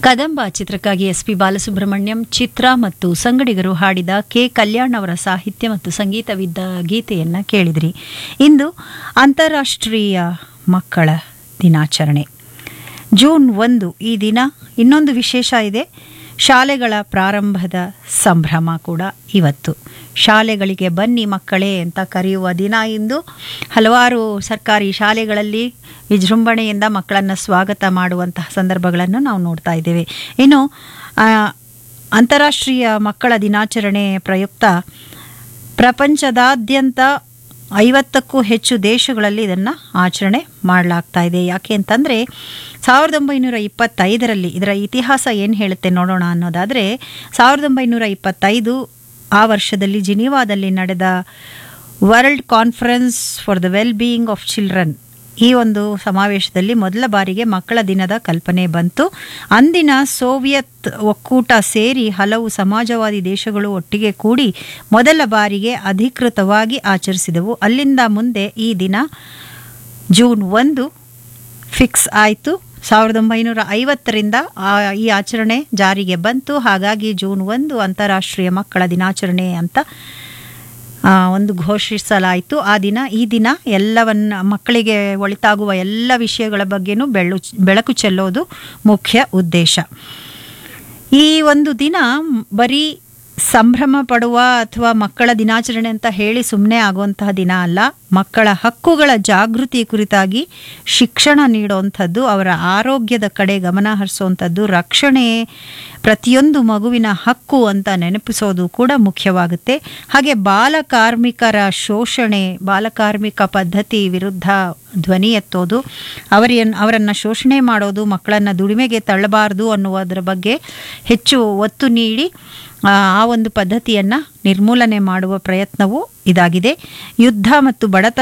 ಕದಂಬ ಚಿತ್ರಕ್ಕಾಗಿ S P Balasubrahmanyam ಚಿತ್ರ ಮತ್ತು ಸಂಗಡಿಗರು ಹಾಡಿದ ಕೆ ಕಲ್ಯಾಣ್ ಅವರ ಸಾಹಿತ್ಯ ಮತ್ತು ಸಂಗೀತವಿದ್ದ ಗೀತೆಯನ್ನು ಕೇಳಿದ್ರಿ ಇಂದು ಅಂತಾರಾಷ್ಟ್ರೀಯ ಮಕ್ಕಳ ದಿನಾಚರಣೆ ಜೂನ್ ಒಂದು ಈ ದಿನ ಇನ್ನೊಂದು ವಿಶೇಷ ಇದೆ ಶಾಲೆಗಳ ಪ್ರಾರಂಭದ ಸಂಭ್ರಮ ಕೂಡ ಇವತ್ತು ಶಾಲೆಗಳಿಗೆ ಬನ್ನಿ ಮಕ್ಕಳೇ ಅಂತ ಕರೆಯುವ ದಿನ ಇಂದು ಹಲವಾರು ಸರ್ಕಾರಿ ಶಾಲೆಗಳಲ್ಲಿ ವಿಜೃಂಭಣೆಯಿಂದ ಮಕ್ಕಳನ್ನು ಸ್ವಾಗತ ಮಾಡುವಂತಹ ಸಂದರ್ಭಗಳನ್ನು ನಾವು ನೋಡ್ತಾ ಇದ್ದೇವೆ ಇನ್ನು ಆ, ಅಂತಾರಾಷ್ಟ್ರೀಯ ಮಕ್ಕಳ ದಿನಾಚರಣೆ ಪ್ರಯುಕ್ತ ಪ್ರಪಂಚದಾದ್ಯಂತ ಐವತ್ತಕ್ಕೂ ಹೆಚ್ಚು ದೇಶಗಳಲ್ಲಿ ಇದನ್ನು ಆಚರಣೆ ಮಾಡಲಾಗ್ತಾ ಇದೆ ಯಾಕೆ ಅಂತಂದರೆ ಸಾವಿರದ ಒಂಬೈನೂರ ಇಪ್ಪತ್ತೈದರಲ್ಲಿ ಇದರ ಇತಿಹಾಸ ಏನು ಹೇಳುತ್ತೆ ನೋಡೋಣ ಅನ್ನೋದಾದರೆ ಸಾವಿರದ ಒಂಬೈನೂರ ಇಪ್ಪತ್ತೈದು ಆ ವರ್ಷದಲ್ಲಿ ಜಿನಿವಾದಲ್ಲಿ ನಡೆದ world conference for the well being of children ಈ ಒಂದು ಸಮಾವೇಶದಲ್ಲಿ ಮೊದಲ ಬಾರಿಗೆ ಮಕ್ಕಳ ದಿನದ ಕಲ್ಪನೆ ಬಂತು ಅಂದಿನ ಸೋವಿಯತ್ ಒಕ್ಕೂಟ ಸೇರಿ ಹಲವು ಸಮಾಜವಾದಿ ದೇಶಗಳು ಒಟ್ಟಿಗೆ ಕೂಡಿ ಮೊದಲ ಬಾರಿಗೆ ಅಧಿಕೃತವಾಗಿ ಆಚರಿಸಿದವು ಅಲ್ಲಿಂದ ಮುಂದೆ ಈ ದಿನ ಜೂನ್ ಒಂದು ಫಿಕ್ಸ್ ಆಯಿತು ಸಾವಿರದ ಒಂಬೈನೂರ ಐವತ್ತರಿಂದ ಆ- ಈ ಆಚರಣೆ ಜಾರಿಗೆ ಬಂತು ಹಾಗಾಗಿ ಜೂನ್ ಒಂದು ಅಂತಾರಾಷ್ಟ್ರೀಯ ಮಕ್ಕಳ ದಿನಾಚರಣೆ ಅಂತ ಆ, ಒಂದು ಘೋಷಿಸಲಾಯಿತು ಆ ದಿನ ಈ ದಿನ ಎಲ್ಲವನ್ನ ಮಕ್ಕಳಿಗೆ ಒಳಿತಾಗುವ ಎಲ್ಲ ವಿಷಯಗಳ ಬಗ್ಗೆನೂ ಬೆಳು ಬೆಳಕು ಚೆಲ್ಲೋದು ಮುಖ್ಯ ಉದ್ದೇಶ ಈ ಒಂದು ದಿನ ಬರೀ ಸಂಭ್ರಮ ಪಡುವ ಅಥವಾ ಮಕ್ಕಳ ದಿನಾಚರಣೆ ಅಂತ ಹೇಳಿ ಸುಮ್ಮನೆ ಆಗುವಂತಹ ದಿನ ಅಲ್ಲ ಮಕ್ಕಳ ಹಕ್ಕುಗಳ ಜಾಗೃತಿ ಕುರಿತಾಗಿ ಶಿಕ್ಷಣ ನೀಡುವಂಥದ್ದು ಅವರ ಆರೋಗ್ಯದ ಕಡೆ ಗಮನ ಹರಿಸುವಂಥದ್ದು ರಕ್ಷಣೆ ಪ್ರತಿಯೊಂದು ಮಗುವಿನ ಹಕ್ಕು ಅಂತ ನೆನಪಿಸೋದು ಕೂಡ ಮುಖ್ಯವಾಗುತ್ತೆ ಹಾಗೆ ಬಾಲ ಕಾರ್ಮಿಕರ ಶೋಷಣೆ ಬಾಲಕಾರ್ಮಿಕ ಪದ್ಧತಿ ವಿರುದ್ಧ ಧ್ವನಿ ಎತ್ತೋದು ಅವರಿಯನ್ ಅವರನ್ನು ಶೋಷಣೆ ಮಾಡೋದು ಮಕ್ಕಳನ್ನು ದುಡಿಮೆಗೆ ತಳ್ಳಬಾರದು ಅನ್ನುವುದರ ಬಗ್ಗೆ ಹೆಚ್ಚು ಒತ್ತು ನೀಡಿ ಆ ಆ ಒಂದು ಪದ್ಧತಿಯನ್ನು ನಿರ್ಮೂಲನೆ ಮಾಡುವ ಪ್ರಯತ್ನವೂ ಇದಾಗಿದೆ ಯುದ್ಧ ಮತ್ತು ಬಡತನ